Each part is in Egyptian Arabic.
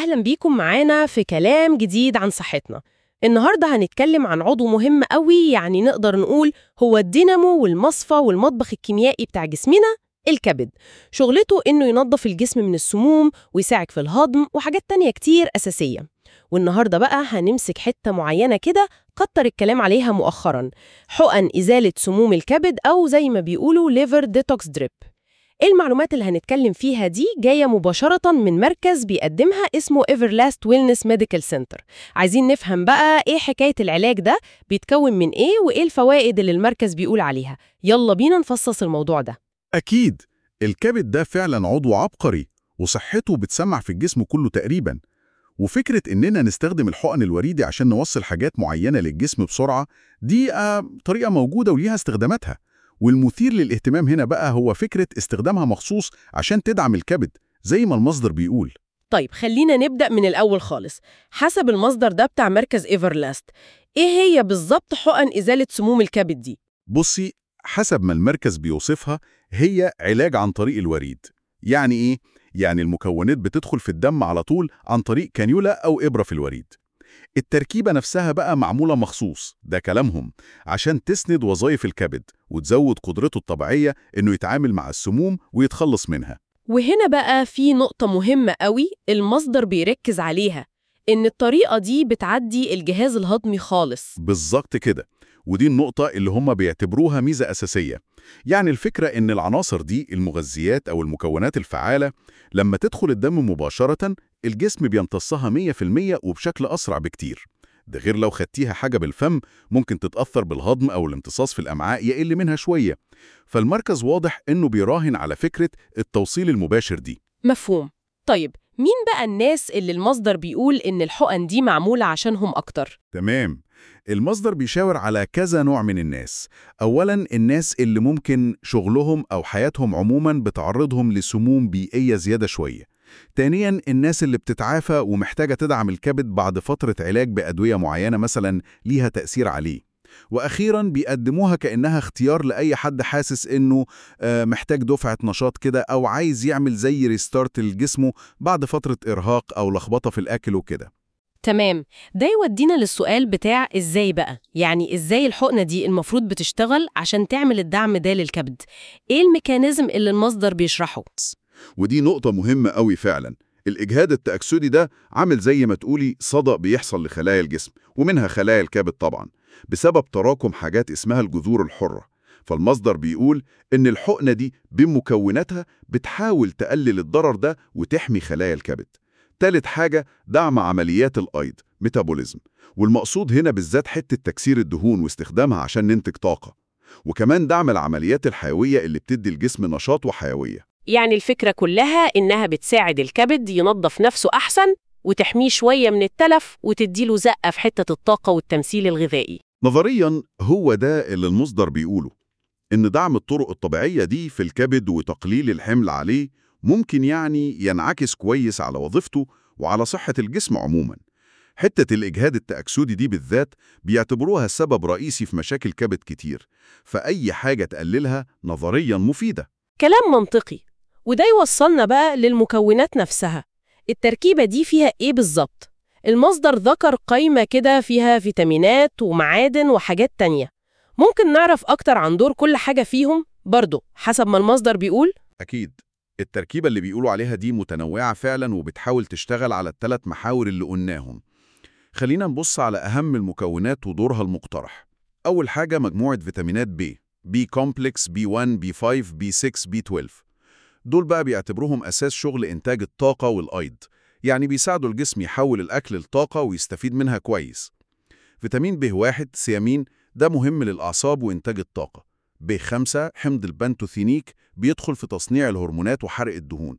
أهلا بيكم معانا في كلام جديد عن صحتنا النهاردة هنتكلم عن عضو مهم قوي يعني نقدر نقول هو الدينامو والمصفى والمطبخ الكيميائي بتاع جسمنا الكبد شغلته إنه ينظف الجسم من السموم ويساعد في الهضم وحاجات تانية كتير أساسية والنهاردة بقى هنمسك حتة معينة كده كتر الكلام عليها مؤخرا حقن إزالة سموم الكبد أو زي ما بيقولوا liver detox drip المعلومات اللي هنتكلم فيها دي جاية مباشرة من مركز بيقدمها اسمه Everlast Wellness Medical Center عايزين نفهم بقى ايه حكاية العلاج ده بيتكون من ايه وايه الفوائد اللي المركز بيقول عليها يلا بينا نفصص الموضوع ده أكيد الكبد ده فعلا عضو عبقري وصحته بتسمع في الجسم كله تقريبا وفكرة إننا نستخدم الحقن الوريدي عشان نوصل حاجات معينة للجسم بسرعة دي آه طريقة موجودة وليها استخداماتها والمثير للاهتمام هنا بقى هو فكرة استخدامها مخصوص عشان تدعم الكبد زي ما المصدر بيقول طيب خلينا نبدأ من الأول خالص حسب المصدر ده بتاع مركز إيفرلاست ايه هي بالظبط حقن إزالة سموم الكبد دي؟ بصي حسب ما المركز بيوصفها هي علاج عن طريق الوريد يعني إيه؟ يعني المكونات بتدخل في الدم على طول عن طريق كانيولا أو إبرة في الوريد التركيبة نفسها بقى معمولة مخصوص ده كلامهم عشان تسند وظائف الكبد وتزود قدرته الطبيعية إنه يتعامل مع السموم ويتخلص منها وهنا بقى في نقطة مهمة قوي المصدر بيركز عليها إن الطريقة دي بتعدي الجهاز الهضمي خالص بالظبط كده ودي النقطة اللي هم بيعتبروها ميزة أساسية يعني الفكرة إن العناصر دي المغذيات أو المكونات الفعالة لما تدخل الدم مباشرة الجسم بيمتصها 100% وبشكل أسرع بكتير ده غير لو خدتيها حاجة بالفم ممكن تتأثر بالهضم أو الامتصاص في الأمعاء يقل منها شوية فالمركز واضح إنه بيراهن على فكرة التوصيل المباشر دي مفهوم طيب مين بقى الناس اللي المصدر بيقول إن الحقن دي معمولة عشانهم أكتر؟ تمام المصدر بيشاور على كذا نوع من الناس أولاً الناس اللي ممكن شغلهم أو حياتهم عموماً بتعرضهم لسموم بيئية زيادة شوية تانياً الناس اللي بتتعافى ومحتاجة تدعم الكبد بعد فترة علاج بأدوية معينة مثلاً ليها تأثير عليه وأخيراً بيقدموها كأنها اختيار لأي حد حاسس إنه آه، محتاج دفعة نشاط كده أو عايز يعمل زي ريستارت لجسمه بعد فترة إرهاق أو لخبطة في الأكل وكده تمام ده يودينا للسؤال بتاع إزاي بقى يعني إزاي الحقنة دي المفروض بتشتغل عشان تعمل الدعم ده للكبد إيه الميكانيزم اللي المصدر بيشرحه؟ ودي نقطة مهمة قوي فعلا الإجهاد التأكسدي ده عامل زي ما تقولي صدأ بيحصل لخلايا الجسم ومنها خلايا الكبد طبعا بسبب تراكم حاجات اسمها الجذور الحرة فالمصدر بيقول إن الحقنة دي بمكوناتها بتحاول تقلل الضرر ده وتحمي خلايا الكبد تالت حاجة دعم عمليات الأيض ميتابوليزم والمقصود هنا بالذات حتة تكسير الدهون واستخدامها عشان ننتج طاقة وكمان دعم العمليات الحيوية اللي بتدي الجسم نشاط وحيوية يعني الفكرة كلها إنها بتساعد الكبد ينظف نفسه أحسن وتحميه شوية من التلف وتديله زقة في حتة الطاقة والتمثيل الغذائي نظريا هو ده اللي المصدر بيقوله إن دعم الطرق الطبيعية دي في الكبد وتقليل الحمل عليه ممكن يعني ينعكس كويس على وظيفته وعلى صحة الجسم عموما حتة الإجهاد التأكسدي دي بالذات بيعتبروها سبب رئيسي في مشاكل كبد كتير فأي حاجة تقللها نظريا مفيدة كلام منطقي وده يوصلنا بقى للمكونات نفسها التركيبة دي فيها إيه بالظبط؟ المصدر ذكر قائمة كده فيها فيتامينات ومعادن وحاجات تانية ممكن نعرف أكتر عن دور كل حاجة فيهم برضه حسب ما المصدر بيقول أكيد التركيبة اللي بيقولوا عليها دي متنوعة فعلا وبتحاول تشتغل على الثلاث محاور اللي قلناهم خلينا نبص على أهم المكونات ودورها المقترح أول حاجة مجموعة فيتامينات B B كومبلكس B1 B5 B6 B12 دول بقى بيعتبروهم أساس شغل إنتاج الطاقة والأيض يعني بيساعدوا الجسم يحول الأكل لطاقة ويستفيد منها كويس فيتامين B1 سيامين ده مهم للأعصاب وإنتاج الطاقة B5 حمض البنتوثينيك بيدخل في تصنيع الهرمونات وحرق الدهون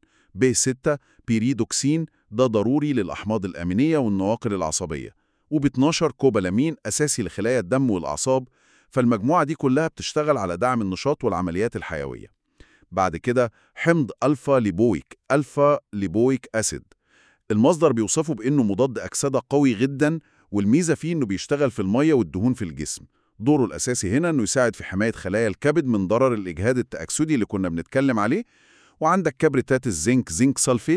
B6 بيريدوكسين ده ضروري للأحماض الأمينية والنواقل العصبية وب12 كوبالامين أساسي لخلايا الدم والأعصاب فالمجموعة دي كلها بتشتغل على دعم النشاط والعمليات الحيوية بعد كده حمض ألفا ليبويك ألفا ليبويك أسيد المصدر بيوصفه بأنه مضاد أكسدة قوي جدا والميزة فيه أنه بيشتغل في المية والدهون في الجسم دوره الأساسي هنا أنه يساعد في حماية خلايا الكبد من ضرر الإجهاد التأكسدي اللي كنا بنتكلم عليه وعندك كبريتات الزنك زنك سلفيت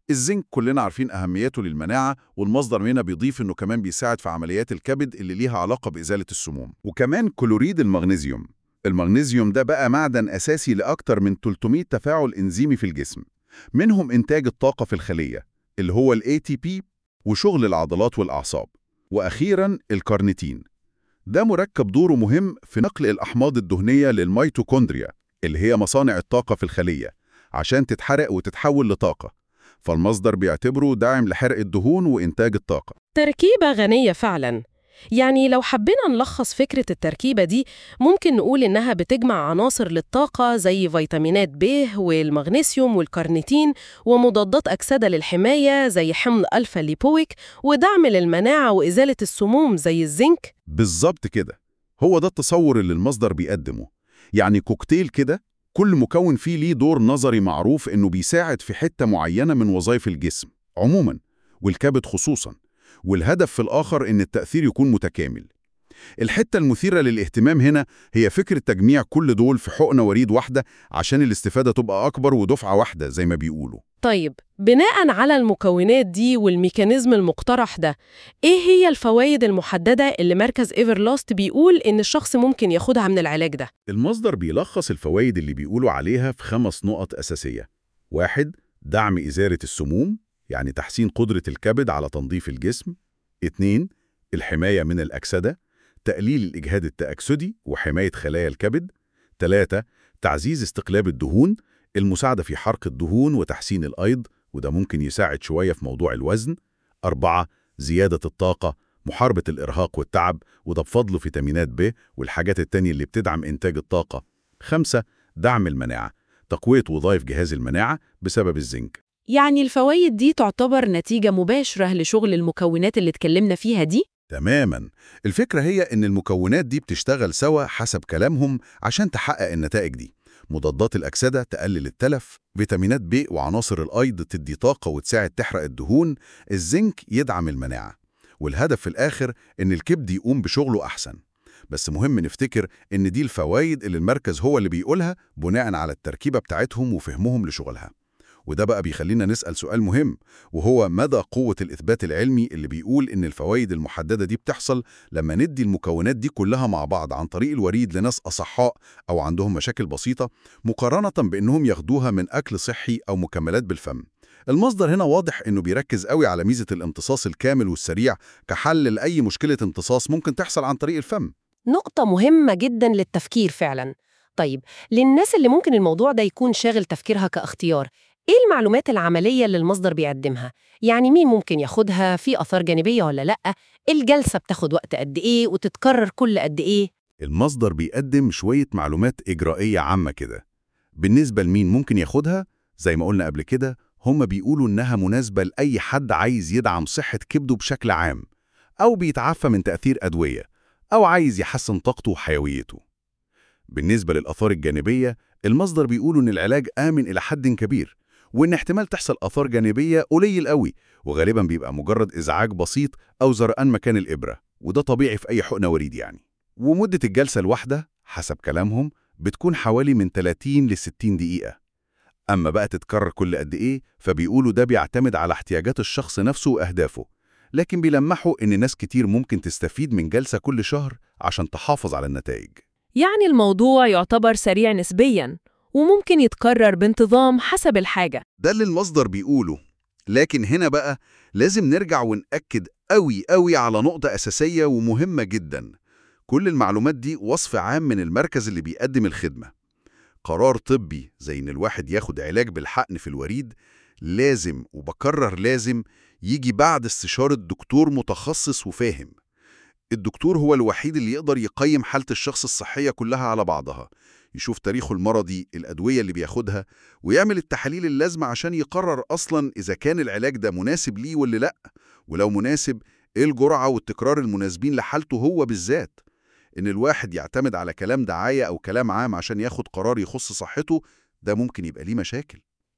الزنك كلنا عارفين أهميته للمناعة والمصدر هنا بيضيف إنه كمان بيساعد في عمليات الكبد اللي ليها علاقة بإزالة السموم وكمان كلوريد المغنيسيوم المغنيسيوم ده بقى معدن أساسي لأكتر من 300 تفاعل إنزيمي في الجسم منهم إنتاج الطاقة في الخلية اللي هو ال ATP وشغل العضلات والأعصاب وأخيراً الكارنيتين ده مركب دوره مهم في نقل الأحماض الدهنية للميتوكوندريا اللي هي مصانع الطاقة في الخلية عشان تتحرق وتتحول لطاقة فالمصدر بيعتبره داعم لحرق الدهون وإنتاج الطاقة تركيبة غنية فعلا يعني لو حبينا نلخص فكرة التركيبة دي ممكن نقول إنها بتجمع عناصر للطاقة زي فيتامينات ب والمغنيسيوم والكارنيتين ومضادات أكسدة للحماية زي حمض ألفا ليبويك ودعم للمناعة وإزالة السموم زي الزنك بالظبط كده هو ده التصور اللي المصدر بيقدمه يعني كوكتيل كده كل مكون فيه ليه دور نظري معروف إنه بيساعد في حتة معينة من وظائف الجسم عموما والكبد خصوصا والهدف في الآخر إن التأثير يكون متكامل الحتة المثيرة للاهتمام هنا هي فكرة تجميع كل دول في حقنة وريد واحدة عشان الاستفادة تبقى أكبر ودفعة واحدة زي ما بيقولوا طيب بناء على المكونات دي والميكانيزم المقترح ده إيه هي الفوائد المحددة اللي مركز إيفرلاست بيقول إن الشخص ممكن ياخدها من العلاج ده؟ المصدر بيلخص الفوائد اللي بيقولوا عليها في خمس نقط أساسية واحد دعم إزالة السموم يعني تحسين قدرة الكبد على تنظيف الجسم اتنين الحماية من الأكسدة تقليل الإجهاد التأكسدي وحماية خلايا الكبد تلاتة تعزيز استقلاب الدهون المساعدة في حرق الدهون وتحسين الأيض وده ممكن يساعد شوية في موضوع الوزن أربعة زيادة الطاقة محاربة الإرهاق والتعب وده بفضل فيتامينات ب والحاجات التانية اللي بتدعم إنتاج الطاقة خمسة دعم المناعة تقوية وظائف جهاز المناعة بسبب الزنك يعني الفوائد دي تعتبر نتيجة مباشرة لشغل المكونات اللي اتكلمنا فيها دي؟ تماما الفكرة هي إن المكونات دي بتشتغل سوا حسب كلامهم عشان تحقق النتائج دي مضادات الأكسدة تقلل التلف فيتامينات ب وعناصر الأيض تدي طاقة وتساعد تحرق الدهون الزنك يدعم المناعة والهدف في الآخر إن الكبد يقوم بشغله أحسن بس مهم نفتكر إن دي الفوائد اللي المركز هو اللي بيقولها بناء على التركيبة بتاعتهم وفهمهم لشغلها وده بقى بيخلينا نسأل سؤال مهم وهو مدى قوة الإثبات العلمي اللي بيقول إن الفوائد المحددة دي بتحصل لما ندي المكونات دي كلها مع بعض عن طريق الوريد لناس أصحاء أو عندهم مشاكل بسيطة مقارنة بإنهم ياخدوها من أكل صحي أو مكملات بالفم المصدر هنا واضح إنه بيركز قوي على ميزة الامتصاص الكامل والسريع كحل لأي مشكلة امتصاص ممكن تحصل عن طريق الفم نقطة مهمة جدا للتفكير فعلا طيب للناس اللي ممكن الموضوع ده يكون شاغل تفكيرها كاختيار إيه المعلومات العملية اللي المصدر بيقدمها؟ يعني مين ممكن ياخدها؟ في آثار جانبية ولا لأ؟ الجلسة بتاخد وقت قد إيه وتتكرر كل قد إيه؟ المصدر بيقدم شوية معلومات إجرائية عامة كده بالنسبة لمين ممكن ياخدها زي ما قلنا قبل كده هم بيقولوا إنها مناسبة لأي حد عايز يدعم صحة كبده بشكل عام أو بيتعافى من تأثير أدوية أو عايز يحسن طاقته وحيويته بالنسبة للآثار الجانبية المصدر بيقولوا إن العلاج آمن إلى حد كبير وإن احتمال تحصل آثار جانبية قليل قوي وغالبا بيبقى مجرد إزعاج بسيط أو زرقان مكان الإبرة وده طبيعي في أي حقنة وريد يعني ومدة الجلسة الواحدة حسب كلامهم بتكون حوالي من 30 ل 60 دقيقة أما بقى تتكرر كل قد إيه فبيقولوا ده بيعتمد على احتياجات الشخص نفسه وأهدافه لكن بيلمحوا إن ناس كتير ممكن تستفيد من جلسة كل شهر عشان تحافظ على النتائج يعني الموضوع يعتبر سريع نسبياً وممكن يتكرر بانتظام حسب الحاجة ده اللي المصدر بيقوله لكن هنا بقى لازم نرجع ونأكد قوي قوي على نقطة أساسية ومهمة جدا كل المعلومات دي وصف عام من المركز اللي بيقدم الخدمة قرار طبي زي إن الواحد ياخد علاج بالحقن في الوريد لازم وبكرر لازم يجي بعد استشارة دكتور متخصص وفاهم الدكتور هو الوحيد اللي يقدر يقيم حالة الشخص الصحية كلها على بعضها يشوف تاريخه المرضي الأدوية اللي بياخدها ويعمل التحاليل اللازمة عشان يقرر أصلا إذا كان العلاج ده مناسب ليه ولا لأ ولو مناسب إيه الجرعة والتكرار المناسبين لحالته هو بالذات إن الواحد يعتمد على كلام دعاية أو كلام عام عشان ياخد قرار يخص صحته ده ممكن يبقى ليه مشاكل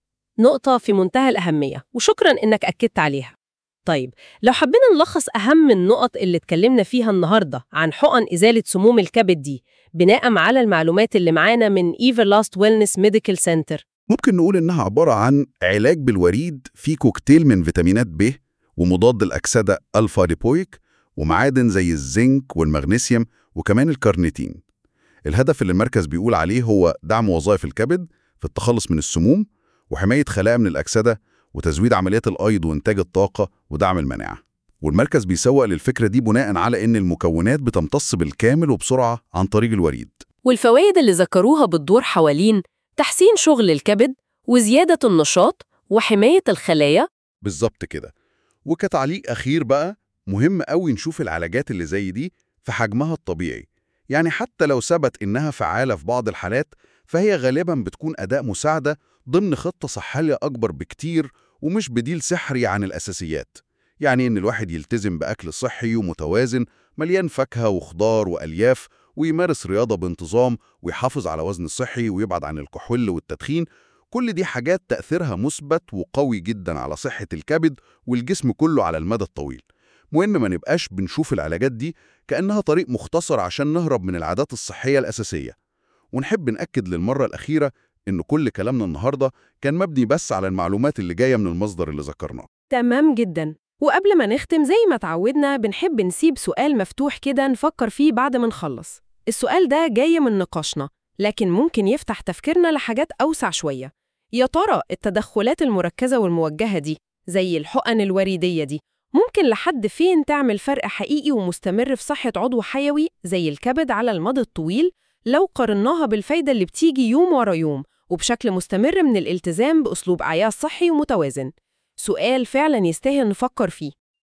نقطة في منتهى الأهمية وشكرا إنك أكدت عليها طيب لو حبينا نلخص أهم النقط اللي اتكلمنا فيها النهاردة عن حقن إزالة سموم الكبد دي بناء على المعلومات اللي معانا من Everlast Wellness Medical Center ممكن نقول إنها عبارة عن علاج بالوريد فيه كوكتيل من فيتامينات ب ومضاد الأكسدة ألفا ليبويك ومعادن زي الزنك والمغنيسيوم وكمان الكارنيتين الهدف اللي المركز بيقول عليه هو دعم وظائف الكبد في التخلص من السموم وحماية خلايا من الأكسدة وتزويد عمليات الأيض وإنتاج الطاقة ودعم المناعة والمركز بيسوق للفكرة دي بناء على إن المكونات بتمتص بالكامل وبسرعة عن طريق الوريد والفوائد اللي ذكروها بتدور حوالين تحسين شغل الكبد وزيادة النشاط وحماية الخلايا بالظبط كده وكتعليق أخير بقى مهم قوي نشوف العلاجات اللي زي دي في حجمها الطبيعي يعني حتى لو ثبت إنها فعالة في بعض الحالات فهي غالبا بتكون أداء مساعدة ضمن خطة صحية أكبر بكتير ومش بديل سحري عن الأساسيات يعني إن الواحد يلتزم بأكل صحي ومتوازن مليان فاكهة وخضار وألياف ويمارس رياضة بانتظام ويحافظ على وزن صحي ويبعد عن الكحول والتدخين كل دي حاجات تأثيرها مثبت وقوي جدا على صحة الكبد والجسم كله على المدى الطويل مهم ما نبقاش بنشوف العلاجات دي كأنها طريق مختصر عشان نهرب من العادات الصحية الأساسية ونحب نأكد للمرة الأخيرة إن كل كلامنا النهاردة كان مبني بس على المعلومات اللي جاية من المصدر اللي ذكرناه تمام جدا وقبل ما نختم زي ما تعودنا بنحب نسيب سؤال مفتوح كده نفكر فيه بعد ما نخلص السؤال ده جاي من نقاشنا لكن ممكن يفتح تفكيرنا لحاجات أوسع شوية يا ترى التدخلات المركزة والموجهة دي زي الحقن الوريدية دي ممكن لحد فين تعمل فرق حقيقي ومستمر في صحة عضو حيوي زي الكبد على المدى الطويل لو قارناها بالفايدة اللي بتيجي يوم ورا يوم وبشكل مستمر من الالتزام بأسلوب عياش صحي ومتوازن سؤال فعلا يستاهل نفكر فيه